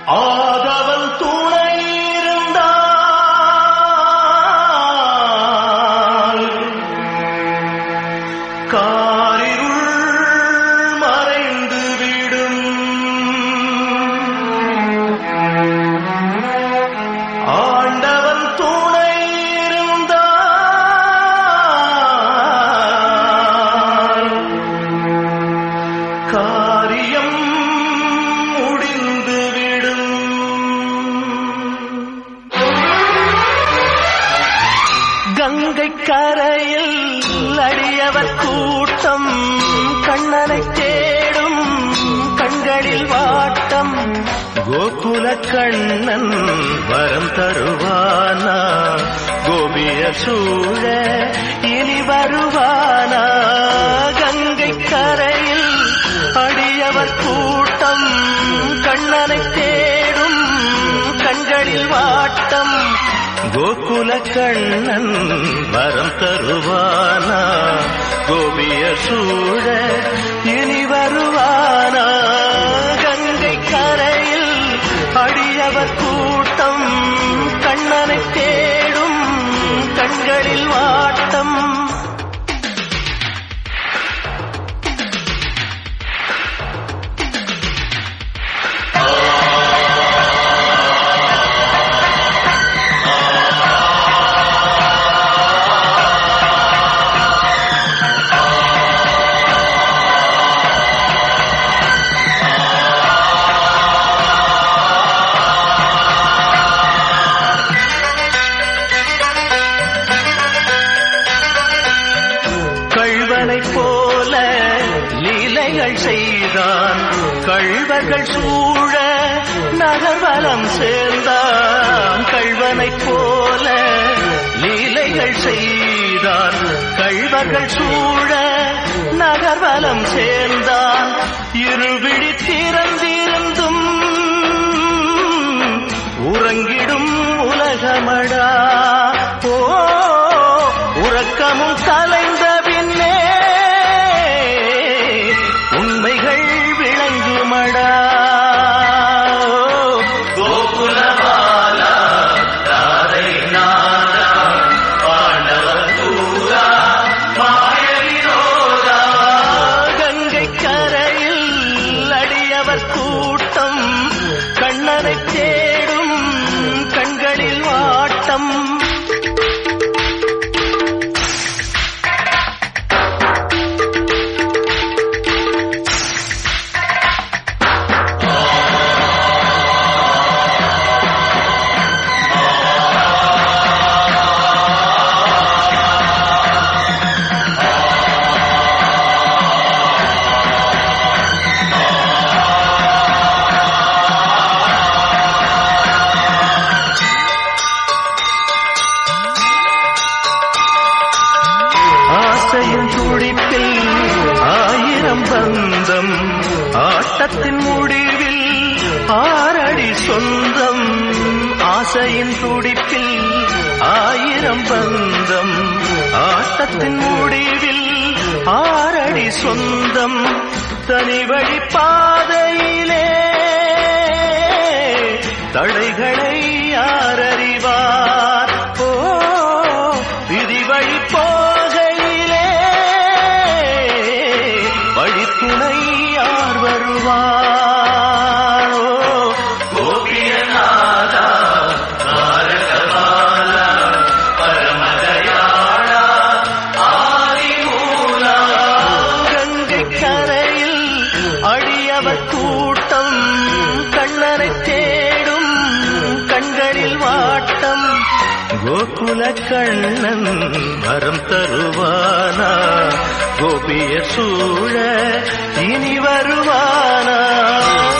ஆதவன் துணை இருந்தால் காரிருள் மறைந்து விடும் ஆண்டவன் துணை இருந்தால் காரியம் முடிந்துவிடும் கங்கை கரையில் அடியவர் கூட்டம் கண்ணனை தேடும் கண்களில் வாட்டம் கோகுல கண்ணன் வரம் தருவானா கோபிய சூழ இனி வருவானா கங்கை கரையில் அடியவர் கூட்டம் கண்ணனை தேடும் கண்களில் வாட்டம் கோகுல கண்ணன் வரம் தருவானா கோபிய சூழ இனி வருவானா கங்கை கரையில் அடியவர் கூட்டம் கண்ணனை தேடும் கண்களில் வாட்டம் கள்வனைப் போல லீலைகள் செய்தான் கள்வர்கள் சூழ நகர்வலம் சேர்ந்தான் கள்வனைப் போல லீலைகள் செய்தான் கள்வர்கள் சூழ நகர்வலம் சேர்ந்தான் இருவிழி திறந்திருந்தும் உறங்கிடும் உலகமடா ஓ உறக்கமும் கலைந்த பின்னே உண்மைகள் விளங்குமடா கோகுலபாலா ராதை நாதா பாண்டவர் தூரா மாய வினோதா கங்கை கரையில் அடியவர் கூட்டம் கண்ணனை தேடும் கண்களில் வாட்டம் ஆசையின் துடிப்பில் ஆயிரம் பந்தம் ஆட்டத்தின் முடிவில் ஆறடி சொந்தம் ஆசையின் துடிப்பில் ஆயிரம் பந்தம் ஆட்டத்தின் முடிவில் ஆறடி சொந்தம் தனி வழி பாதையிலே தடைகளை யார் அறிவார் ஓ விதி வழி போகையிலே வழித்துணை யார் வருவார் ஓ கோபியநாதா தாரகபாலா பரமதயாளா ஆதிமூலா கங்கை கரையில் அடியவர் கூட்டம் கண்ணனை தேடும் கண்களில் வாட்டம் கோகுல கண்ணன் வரம் தருவானா கோபிய சூழ இனி வருவானா